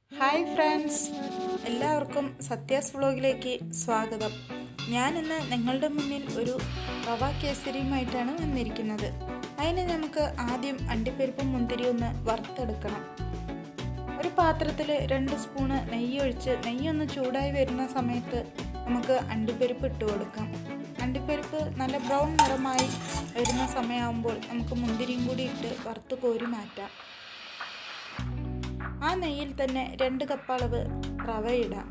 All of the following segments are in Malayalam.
ഹായ് ഫ്രണ്ട്സ് എല്ലാവർക്കും സത്യാസ് വ്ളോഗിലേക്ക് സ്വാഗതം ഞാൻ ഇന്ന് നിങ്ങളുടെ മുന്നിൽ ഒരു റവ കേസരിയുമായിട്ടാണ് വന്നിരിക്കുന്നത് അതിന് നമുക്ക് ആദ്യം അണ്ടിപ്പരിപ്പും മുന്തിരി ഒന്ന് വറുത്തെടുക്കണം ഒരു പാത്രത്തിൽ രണ്ട് സ്പൂണ് നെയ്യ് ഒഴിച്ച് നെയ്യൊന്ന് ചൂടായി വരുന്ന സമയത്ത് നമുക്ക് അണ്ടിപ്പരിപ്പ് ഇട്ട് കൊടുക്കാം അണ്ടിപ്പരിപ്പ് നല്ല ബ്രൗൺ നിറമായി വരുന്ന സമയമാകുമ്പോൾ നമുക്ക് മുന്തിരിയും കൂടി ഇട്ട് വറുത്ത് കോരി മാറ്റാം ആ നെയ്യിൽ തന്നെ രണ്ട് കപ്പ് അളവ് റവ ഇടാം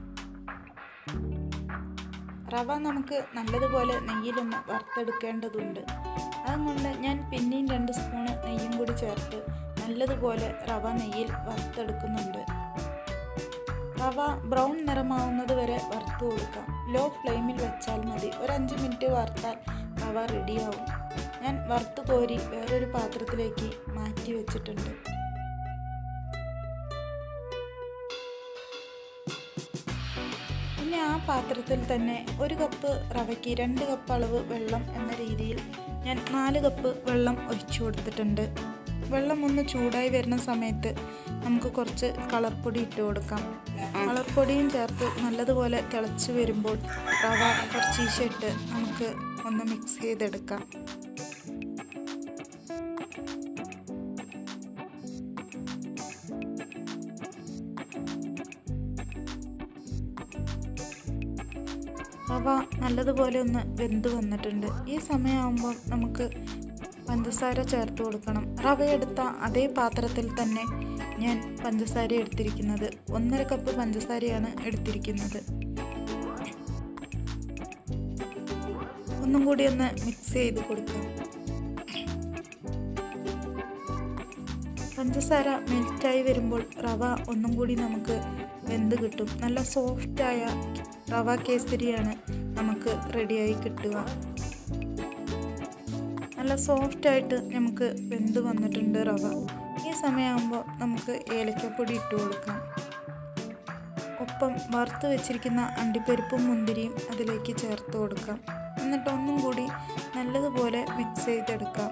റവ നമുക്ക് നല്ലതുപോലെ നെയ്യിലൊന്ന് വറുത്തെടുക്കേണ്ടതുണ്ട് അതുകൊണ്ട് ഞാൻ പിന്നെയും രണ്ട് സ്പൂണ് നെയ്യും കൂടി ചേർത്ത് നല്ലതുപോലെ റവ നെയ്യിൽ വറുത്തെടുക്കുന്നുണ്ട് റവ ബ്രൗൺ നിറമാവുന്നത് വരെ വറുത്ത് കൊടുക്കാം ലോ ഫ്ലെയിമിൽ വെച്ചാൽ മതി ഒരു അഞ്ച് മിനിറ്റ് വറുത്താൽ റവ റെഡിയാവും ഞാൻ വറുത്ത് കോരി വേറൊരു പാത്രത്തിലേക്ക് മാറ്റി വെച്ചിട്ടുണ്ട് പിന്നെ ആ പാത്രത്തിൽ തന്നെ ഒരു കപ്പ് റവയ്ക്ക് രണ്ട് കപ്പ് അളവ് വെള്ളം എന്ന രീതിയിൽ ഞാൻ നാല് കപ്പ് വെള്ളം ഒഴിച്ചു കൊടുത്തിട്ടുണ്ട് വെള്ളം ഒന്ന് ചൂടായി വരുന്ന സമയത്ത് നമുക്ക് കുറച്ച് കളർ പൊടി ഇട്ട് കൊടുക്കാം കളർ പൊടിയും ചേർത്ത് നല്ലതുപോലെ തിളച്ച് വരുമ്പോൾ റവ കുറച്ചീശ ഇട്ട് നമുക്ക് ഒന്ന് മിക്സ് ചെയ്തെടുക്കാം റവ നല്ലതുപോലെ ഒന്ന് വെന്ത് വന്നിട്ടുണ്ട് ഈ സമയമാകുമ്പോൾ നമുക്ക് പഞ്ചസാര ചേർത്ത് കൊടുക്കണം റവ എടുത്ത അതേ പാത്രത്തിൽ തന്നെ ഞാൻ പഞ്ചസാര എടുത്തിരിക്കുന്നത് ഒന്നര കപ്പ് പഞ്ചസാരയാണ് എടുത്തിരിക്കുന്നത് ഒന്നും കൂടി ഒന്ന് മിക്സ് ചെയ്ത് കൊടുക്കാം പഞ്ചസാര മെൽറ്റായി വരുമ്പോൾ റവ ഒന്നും കൂടി നമുക്ക് വെന്ത് കിട്ടും നല്ല സോഫ്റ്റായ റവ കേസരിയാണ് നമുക്ക് റെഡിയായി കിട്ടുക നല്ല സോഫ്റ്റായിട്ട് നമുക്ക് വെന്ത് വന്നിട്ടുണ്ട് റവ ഈ സമയമാകുമ്പോൾ നമുക്ക് ഏലക്കപ്പൊടി ഇട്ട് കൊടുക്കാം ഒപ്പം വറുത്ത് വെച്ചിരിക്കുന്ന അണ്ടിപ്പരിപ്പും മുന്തിരിയും അതിലേക്ക് ചേർത്ത് കൊടുക്കാം എന്നിട്ട് ഒന്നും കൂടി നല്ലതുപോലെ മിക്സ് ചെയ്തെടുക്കാം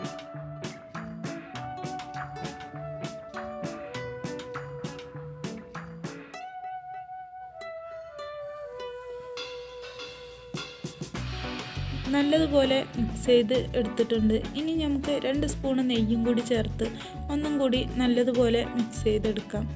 നല്ലതുപോലെ മിക്സ് ചെയ്ത് എടുത്തിട്ടുണ്ട് ഇനി നമുക്ക് രണ്ട് സ്പൂണ് നെയ്യും കൂടി ചേർത്ത് ഒന്നും കൂടി നല്ലതുപോലെ മിക്സ് ചെയ്തെടുക്കാം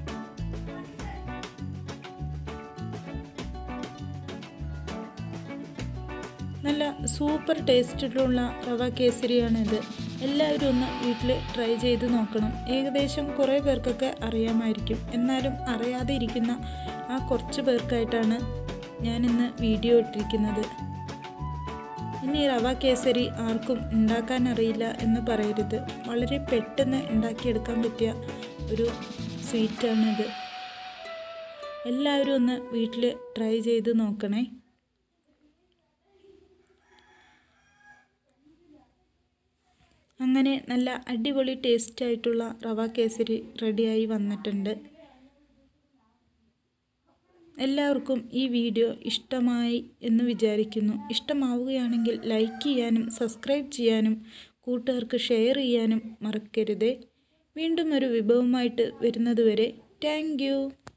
നല്ല സൂപ്പർ ടേസ്റ്റിലുള്ള റവ കേസരിയാണിത് എല്ലാവരും ഒന്ന് വീട്ടിൽ ട്രൈ ചെയ്ത് നോക്കണം ഏകദേശം കുറേ പേർക്കൊക്കെ അറിയാമായിരിക്കും എന്നാലും അറിയാതെ ഇരിക്കുന്ന ആ കുറച്ച് പേർക്കായിട്ടാണ് ഞാനിന്ന് വീഡിയോ ഇട്ടിരിക്കുന്നത് ഇനി റവ കേസരി ആർക്കും ഉണ്ടാക്കാൻ അറിയില്ല എന്ന് പറയരുത് വളരെ പെട്ടെന്ന് ഉണ്ടാക്കിയെടുക്കാൻ പറ്റിയ ഒരു സ്വീറ്റാണിത് എല്ലാവരും ഒന്ന് വീട്ടിൽ ട്രൈ ചെയ്ത് നോക്കണേ അങ്ങനെ നല്ല അടിപൊളി ടേസ്റ്റ് ആയിട്ടുള്ള റവ കേസരി റെഡിയായി വന്നിട്ടുണ്ട് എല്ലാവർക്കും ഈ വീഡിയോ ഇഷ്ടമായി എന്ന് വിചാരിക്കുന്നു ഇഷ്ടമാവുകയാണെങ്കിൽ ലൈക്ക് ചെയ്യാനും സബ്സ്ക്രൈബ് ചെയ്യാനും കൂട്ടുകാർക്ക് ഷെയർ ചെയ്യാനും മറക്കരുതേ വീണ്ടും ഒരു വിഭവമായിട്ട് വരുന്നതുവരെ താങ്ക്